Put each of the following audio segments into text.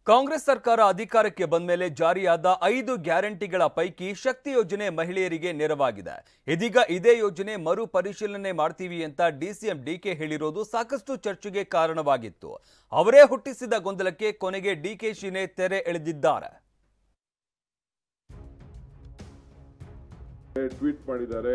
ಕಾಂಗ್ರೆಸ್ ಸರ್ಕಾರ ಅಧಿಕಾರಕ್ಕೆ ಬಂದ ಮೇಲೆ ಜಾರಿಯಾದ ಐದು ಗ್ಯಾರಂಟಿಗಳ ಪೈಕಿ ಶಕ್ತಿ ಯೋಜನೆ ಮಹಿಳೆಯರಿಗೆ ನೆರವಾಗಿದೆ ಇದೀಗ ಇದೇ ಯೋಜನೆ ಮರು ಪರಿಶೀಲನೆ ಮಾಡ್ತೀವಿ ಅಂತ ಡಿಸಿಎಂ ಡಿಕೆ ಹೇಳಿರೋದು ಸಾಕಷ್ಟು ಚರ್ಚೆಗೆ ಕಾರಣವಾಗಿತ್ತು ಅವರೇ ಹುಟ್ಟಿಸಿದ ಗೊಂದಲಕ್ಕೆ ಕೊನೆಗೆ ಡಿಕೆಶಿನೇ ತೆರೆ ಎಳೆದಿದ್ದಾರೆ ಟ್ವೀಟ್ ಮಾಡಿದ್ದಾರೆ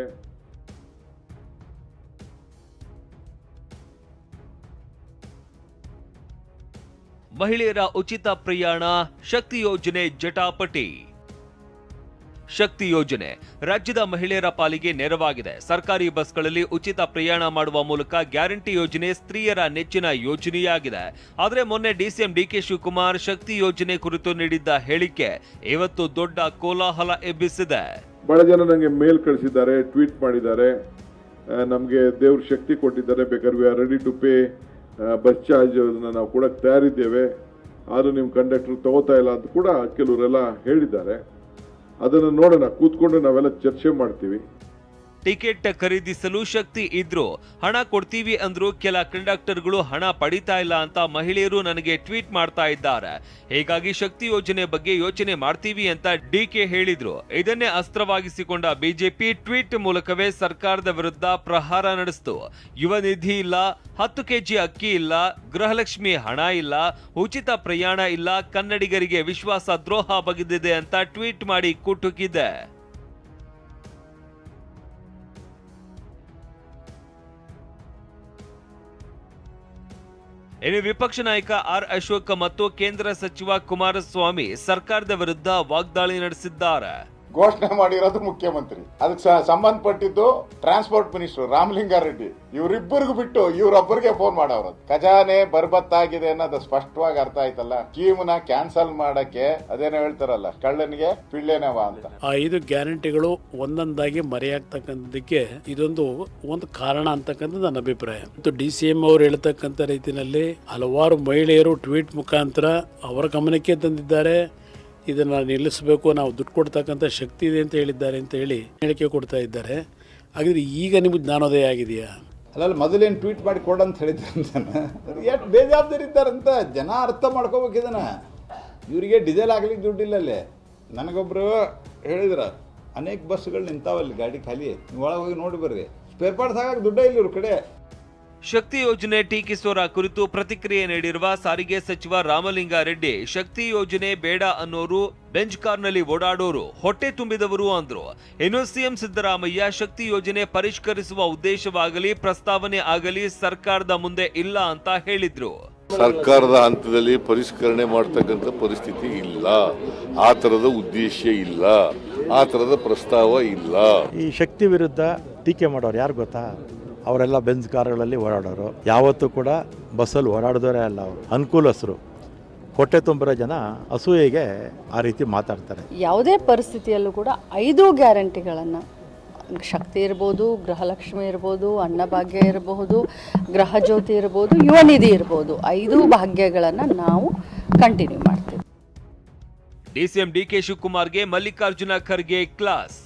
ಮಹಿಳೆಯರ ಉಚಿತ ಪ್ರಯಾಣ ಶಕ್ತಿ ಯೋಜನೆ ಜಟಾಪಟಿ ಶಕ್ತಿ ಯೋಜನೆ ರಾಜ್ಯದ ಮಹಿಳೆಯರ ಪಾಲಿಗೆ ನೆರವಾಗಿದೆ ಸರ್ಕಾರಿ ಬಸ್ಗಳಲ್ಲಿ ಉಚಿತ ಪ್ರಯಾಣ ಮಾಡುವ ಮೂಲಕ ಗ್ಯಾರಂಟಿ ಯೋಜನೆ ಸ್ತ್ರೀಯರ ನೆಚ್ಚಿನ ಯೋಜನೆಯಾಗಿದೆ ಆದರೆ ಮೊನ್ನೆ ಡಿಸಿಎಂ ಡಿಕೆ ಶಿವಕುಮಾರ್ ಶಕ್ತಿ ಯೋಜನೆ ಕುರಿತು ನೀಡಿದ್ದ ಹೇಳಿಕೆ ಇವತ್ತು ದೊಡ್ಡ ಕೋಲಾಹಲ ಎಬ್ಬಿಸಿದೆ ಬಹಳ ಜನ ನನಗೆ ಮೇಲ್ ಕಳಿಸಿದ್ದಾರೆ ಟ್ವೀಟ್ ಮಾಡಿದ್ದಾರೆ ನಮಗೆ ದೇವ್ರ ಶಕ್ತಿ ಕೊಟ್ಟಿದ್ದಾರೆ ಬೇಕಾದ್ರೆ we are ready to pay bus charge ನಾವು ಕೊಡಕ್ಕೆ ತಯಾರಿದ್ದೇವೆ ಆದರೂ ನಿಮ್ಮ ಕಂಡಕ್ಟರ್ ತಗೋತಾ ಇಲ್ಲ ಅಂತ ಕೂಡ ಕೆಲವರೆಲ್ಲ ಹೇಳಿದ್ದಾರೆ ಅದನ್ನು ನೋಡೋಣ ಕೂತ್ಕೊಂಡು ನಾವೆಲ್ಲ ಚರ್ಚೆ ಮಾಡ್ತೀವಿ ಟಿಕೆಟ್ ಖರೀದಿಸಲು ಶಕ್ತಿ ಇದ್ರು ಹಣ ಕೊಡ್ತೀವಿ ಅಂದ್ರು ಕೆಲ ಕಂಡಕ್ಟರ್ಗಳು ಹಣ ಪಡಿತಾ ಇಲ್ಲ ಅಂತ ಮಹಿಳೆಯರು ನನಗೆ ಟ್ವೀಟ್ ಮಾಡ್ತಾ ಇದ್ದಾರೆ ಹೀಗಾಗಿ ಶಕ್ತಿ ಯೋಜನೆ ಬಗ್ಗೆ ಯೋಚನೆ ಮಾಡ್ತೀವಿ ಅಂತ ಡಿಕೆ ಹೇಳಿದ್ರು ಇದನ್ನೇ ಅಸ್ತ್ರವಾಗಿಸಿಕೊಂಡ ಬಿಜೆಪಿ ಟ್ವೀಟ್ ಮೂಲಕವೇ ಸರ್ಕಾರದ ವಿರುದ್ಧ ಪ್ರಹಾರ ನಡೆಸಿತು ಯುವ ನಿಧಿ ಇಲ್ಲ ಹತ್ತು ಕೆಜಿ ಅಕ್ಕಿ ಇಲ್ಲ ಗೃಹಲಕ್ಷ್ಮಿ ಹಣ ಇಲ್ಲ ಉಚಿತ ಪ್ರಯಾಣ ಇಲ್ಲ ಕನ್ನಡಿಗರಿಗೆ ವಿಶ್ವಾಸ ದ್ರೋಹ ಬಗೆದಿದೆ ಅಂತ ಟ್ವೀಟ್ ಮಾಡಿ ಕುಟುಕಿದೆ ಇನ್ನು ವಿಪಕ್ಷ ನಾಯಕ ಆರ್ ಅಶೋಕ್ ಮತ್ತು ಕೇಂದ್ರ ಸಚಿವ ಕುಮಾರಸ್ವಾಮಿ ಸರ್ಕಾರದ ವಿರುದ್ಧ ವಾಗ್ದಾಳಿ ನಡೆಸಿದ್ದಾರೆ ಘೋಷಣೆ ಮಾಡಿರೋದು ಮುಖ್ಯಮಂತ್ರಿ ಅದಕ್ಕೆ ಸ- ಸಂಬಂಧಪಟ್ಟಿದ್ದು ಟ್ರಾನ್ಸ್ಪೋರ್ಟ್ ಮಿನಿಸ್ಟರ್ ರಾಮಲಿಂಗಾರೆಡ್ಡಿ ಇವರಿಬ್ಬರಿಗೂ ಬಿಟ್ಟು ಇವರೊಬ್ಬರಿಗೆ ಫೋನ್ ಮಾಡವ್ರ ಖಜಾನೆ ಬರ್ಬತ್ತಾಗಿದೆ ಅನ್ನೋದು ಸ್ಪಷ್ಟವಾಗಿ ಅರ್ಥ ಆಯ್ತಲ್ಲ ಸ್ಕೀಮ್ನ ಕ್ಯಾನ್ಸಲ್ ಮಾಡಕ್ಕೆ ಅದೇನೋ ಹೇಳ್ತಾರಲ್ಲ ಕಳ್ಳನಿಗೆ ಪಿಳ್ಳೆನವ ಅಂತ ಆ ಐದು ಗ್ಯಾರಂಟಿಗಳು ಒಂದೊಂದಾಗಿ ಮರೆಯಾಗ್ತಕ್ಕಂಥದ್ದಕ್ಕೆ ಇದೊಂದು ಒಂದು ಕಾರಣ ಅಂತಕ್ಕಂಥದ್ದು ನನ್ನ ಅಭಿಪ್ರಾಯ ಮತ್ತು ಡಿ ಸಿ ಎಂ ಅವರು ಹೇಳ್ತಕ್ಕಂಥ ರೀತಿಯಲ್ಲಿ ಹಲವಾರು ಮಹಿಳೆಯರು ಟ್ವೀಟ್ ಮುಖಾಂತರ ಅವರ ಗಮನಕ್ಕೆ ತಂದಿದ್ದಾರೆ ಇದನ್ನ ನಿಲ್ಲಿಸಬೇಕು ನಾವು ದುಡ್ಡು ಕೊಡ್ತಕ್ಕಂಥ ಶಕ್ತಿ ಇದೆ ಅಂತ ಹೇಳಿದ್ದಾರೆ ಅಂತ ಹೇಳಿ ಹೇಳಿಕೆ ಕೊಡ್ತಾ ಇದ್ದಾರೆ ಹಾಗಿದ್ರೆ ಈಗ ನಿಮಗೆ ಜ್ಞಾನೋದಯ ಆಗಿದೆಯಾ ಅಲ್ಲ ಮೊದಲೇನು ಟ್ವೀಟ್ ಮಾಡಿ ಕೊಡಂತ ಹೇಳಿದ್ದೆ ಎಷ್ಟು ಬೇಜವಾಬ್ದಾರಿ ಇದ್ದಾರಂತ ಜನ ಅರ್ಥ ಮಾಡ್ಕೋಬೇಕು ಇದನ್ನ ಇವರಿಗೆ ಡೀಸೆಲ್ ಆಗ್ಲಿಕ್ಕೆ ದುಡ್ಡಿಲ್ಲ ಅಲ್ಲಿ ನನಗೊಬ್ರು ಹೇಳಿದ್ರ ಅನೇಕ ಬಸ್ಗಳು ನಿಂತಾವಲ್ಲಿ ಗಾಡಿ ಖಾಲಿ ನೀವು ಒಳಗೆ ಹೋಗಿ ನೋಡಿ ಬರ್ರಿ ಸ್ಪೇರ್ ಪಾರ್ಟ್ಸ್ ಹಾಕಕ್ಕೆ ದುಡ್ಡೇ ಇಲ್ಲ ಇವ್ರ ಕಡೆ ಶಕ್ತಿ ಯೋಜನೆ ಟೀಕಿಸೋರ ಕುರಿತು ಪ್ರತಿಕ್ರಿಯೆ ನೀಡಿರುವ ಸಾರಿಗೆ ಸಚಿವ ರಾಮಲಿಂಗಾರೆಡ್ಡಿ ಶಕ್ತಿ ಯೋಜನೆ ಬೇಡ ಅನ್ನೋರು ಬೆಂಚ್ ಕಾರ್ನಲ್ಲಿ ಓಡಾಡೋರು ಹೊಟ್ಟೆ ತುಂಬಿದವರು ಅಂದ್ರು ಇನ್ನು ಸಿಎಂ ಸಿದ್ದರಾಮಯ್ಯ ಶಕ್ತಿ ಯೋಜನೆ ಪರಿಷ್ಕರಿಸುವ ಉದ್ದೇಶವಾಗಲಿ ಪ್ರಸ್ತಾವನೆ ಆಗಲಿ ಸರ್ಕಾರದ ಮುಂದೆ ಇಲ್ಲ ಅಂತ ಹೇಳಿದ್ರು ಸರ್ಕಾರದ ಹಂತದಲ್ಲಿ ಪರಿಷ್ಕರಣೆ ಮಾಡ್ತಕ್ಕಂಥ ಪರಿಸ್ಥಿತಿ ಇಲ್ಲ ಆ ಥರದ ಉದ್ದೇಶ ಇಲ್ಲ ಆ ಥರದ ಪ್ರಸ್ತಾವ ಇಲ್ಲ ಈ ಶಕ್ತಿ ವಿರುದ್ಧ ಟೀಕೆ ಮಾಡೋರು ಯಾರು ಗೊತ್ತಾ ಅವರೆಲ್ಲ ಬೆಂಜ್ ಕಾರುಗಳಲ್ಲಿ ಓಡಾಡೋರು ಯಾವತ್ತೂ ಕೂಡ ಬಸ್ಸಲ್ಲಿ ಓಡಾಡಿದವರೇ ಅಲ್ಲ ಅವರು ಅನುಕೂಲಸ್ಥರು ಹೊಟ್ಟೆ ತುಂಬಿರೋ ಜನ ಅಸೂಯೆಗೆ ಆ ರೀತಿ ಮಾತಾಡ್ತಾರೆ ಯಾವುದೇ ಪರಿಸ್ಥಿತಿಯಲ್ಲೂ ಕೂಡ ಐದು ಗ್ಯಾರಂಟಿಗಳನ್ನು ಶಕ್ತಿ ಇರ್ಬೋದು ಗೃಹಲಕ್ಷ್ಮಿ ಇರ್ಬೋದು ಅನ್ನಭಾಗ್ಯ ಇರಬಹುದು ಗೃಹಜ್ಯೋತಿ ಇರ್ಬೋದು ಯುವ ನಿಧಿ ಇರ್ಬೋದು ಐದು ಭಾಗ್ಯಗಳನ್ನು ನಾವು ಕಂಟಿನ್ಯೂ ಮಾಡ್ತೀವಿ ಡಿಸಿಎಂ ಡಿಕೆ ಶಿವಕುಮಾರ್ಗೆ ಮಲ್ಲಿಕಾರ್ಜುನ ಖರ್ಗೆ ಕ್ಲಾಸ್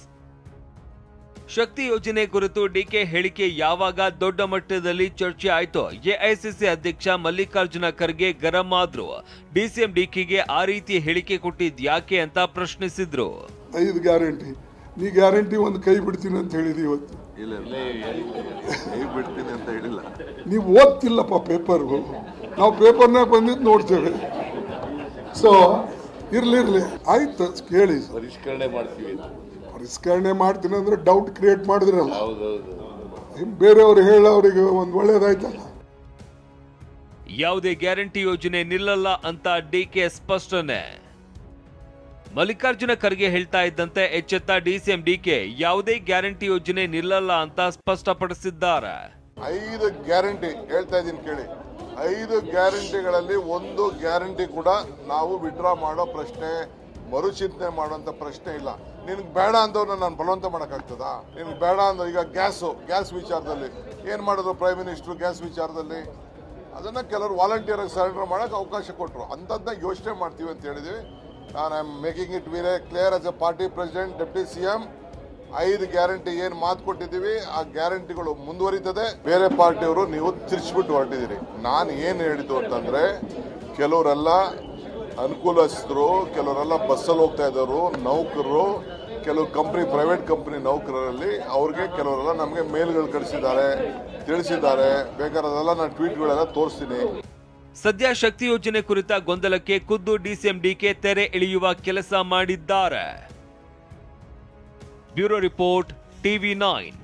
ಶಕ್ತಿ ಯೋಜನೆ ಕುರಿತು ಡಿಕೆ ಹೇಳಿಕೆ ಯಾವಾಗ ದೊಡ್ಡ ಮಟ್ಟದಲ್ಲಿ ಚರ್ಚೆ ಆಯ್ತೋ ಎಐಸಿಸಿ ಅಧ್ಯಕ್ಷ ಮಲ್ಲಿಕಾರ್ಜುನ ಖರ್ಗೆ ಗರಂ ಆದ್ರು ಡಿಸಿಎಂ ಡಿಕೆಗೆ ಆ ರೀತಿ ಹೇಳಿಕೆ ಕೊಟ್ಟಿದ್ ಯಾಕೆ ಅಂತ ಪ್ರಶ್ನಿಸಿದ್ರು ಐದು ಗ್ಯಾರಂಟಿ ನೀ ಗ್ಯಾರಂಟಿ ಒಂದು ಕೈ ಬಿಡ್ತೀನಿ ಅಂತ ಹೇಳಿದಿ ಇವತ್ತು ಇಲ್ಲ ಕೈ ಬಿಡ್ತೀನಿ ಅಂತ ಹೇಳಿಲ್ಲ ನೀವು ಓದ್ತಿಲ್ಲಪ್ಪ ಪೇಪರ್ಗು ನಾವು ಪೇಪರ್ನಾಗ ಬಂದಿದ್ದು ನೋಡ್ತೇವೆ ಸೊ ಇರ್ಲಿ ಇರ್ಲಿ ಆಯ್ತು ಕೇಳಿ ಪರಿಷ್ಕರಣೆ ಮಾಡ್ತೀವಿ ಅಂತ ಪರಿಷ್ಕರಣೆ ಮಾಡ್ತೀನಿ ಅಂದ್ರೆ ಡೌಟ್ ಕ್ರಿಯೇಟ್ ಮಾಡಿದ್ರಲ್ಲ ಹೌದೌದು ಇನ್ ಬೇರೆಯವ್ರು ಹೇಳೋರಿಗೆ ಒಂದು ಒಳ್ಳೇದಾಯ್ತಲ್ಲ ಯಾವುದೇ ಗ್ಯಾರಂಟಿ ಯೋಜನೆ ನಿಲ್ಲಲ್ಲ ಅಂತ ಡಿಕೆ ಸ್ಪಷ್ಟನೆ ಮಲ್ಲಿಕಾರ್ಜುನ ಖರ್ಗೆ ಹೇಳ್ತಾ ಇದ್ದಂತೆ ಎಚ್ಚೆತ್ತ ಡಿಸಿಎಂ ಡಿಕೆ ಯಾವುದೇ ಗ್ಯಾರಂಟಿ ಯೋಜನೆ ನಿಲ್ಲಲ್ಲ ಅಂತ ಸ್ಪಷ್ಟಪಡಿಸಿದ್ದಾರೆ ಐದು ಗ್ಯಾರಂಟಿ ಹೇಳ್ತಾ ಇದ್ದೀನಿ ಕೇಳಿ ಐದು ಗ್ಯಾರಂಟಿಗಳಲ್ಲಿ ಒಂದು ಗ್ಯಾರಂಟಿ ಕೂಡ ನಾವು ವಿಡ್ರಾ ಮಾಡೋ ಪ್ರಶ್ನೆ ಮರುಚಿಂತನೆ ಮಾಡುವಂತ ಪ್ರಶ್ನೆ ಇಲ್ಲ ನಿನ್ಗೆ ಬೇಡ ಅಂದವ್ರನ್ನ ನಾನು ಬಲವಂತ ಮಾಡೋಕ್ಕಾಗ್ತದಾ ನಿನ್ಗೆ ಬೇಡ ಅಂದ್ರೆ ಈಗ ಗ್ಯಾಸು ಗ್ಯಾಸ್ ವಿಚಾರದಲ್ಲಿ ಏನು ಮಾಡಿದ್ರು ಪ್ರೈಮ್ ಮಿನಿಸ್ಟ್ರು ಗ್ಯಾಸ್ ವಿಚಾರದಲ್ಲಿ ಅದನ್ನ ಕೆಲವರು ವಾಲಂಟಿಯರ್ ಆಗಿ ಸರೆಂಡರ್ ಮಾಡೋಕೆ ಅವಕಾಶ ಕೊಟ್ಟರು ಅಂಥದ್ದನ್ನ ಯೋಚನೆ ಮಾಡ್ತೀವಿ ಅಂತ ಹೇಳಿದ್ವಿ ನಾನು I am making it very clear as a party president deputy C M ಐದು ಗ್ಯಾರಂಟಿ ಏನು ಮಾತು ಕೊಟ್ಟಿದ್ದೀವಿ ಆ ಗ್ಯಾರಂಟಿಗಳು ಮುಂದುವರಿತದೆ ಬೇರೆ ಪಾರ್ಟಿಯವರು ನೀವು ತಿರ್ಚ್ಬಿಟ್ಟು ಹೊರಟಿದ್ದೀರಿ ನಾನು ಏನು ಹೇಳಿದ್ದು ಅಂತಂದ್ರೆ ಕೆಲವರೆಲ್ಲ ಅನುಕೂಲಸ್ಥರು ಕೆಲವರೆಲ್ಲ ಬಸ್ಸಲ್ಲಿ ಹೋಗ್ತಾ ಇದ್ದವರು ನೌಕರರು ಕೆಲವು ಕಂಪ್ನಿ ಪ್ರೈವೇಟ್ ಕಂಪ್ನಿ ನೌಕರರಲ್ಲಿ ಅವ್ರಿಗೆ ಕೆಲವರೆಲ್ಲ ನಮಗೆ ಮೇಲ್ಗಳು ಕಳಿಸಿದ್ದಾರೆ ತಿಳಿಸಿದ್ದಾರೆ ಬೇಕಾದ್ರೆ ಅದೆಲ್ಲ ನಾನು ಟ್ವೀಟ್ಗಳೆಲ್ಲ ತೋರಿಸ್ತೀನಿ ಸದ್ಯ ಶಕ್ತಿ ಯೋಜನೆ ಕುರಿತ ಗೊಂದಲಕ್ಕೆ ಖುದ್ದು ಡಿಸಿಎಂ ಡಿಕೆ ತೆರೆ ಎಳೆಯುವ ಕೆಲಸ ಮಾಡಿದ್ದಾರೆ ಬ್ಯೂರೋ ರಿಪೋರ್ಟ್ ಟಿವಿ ನೈನ್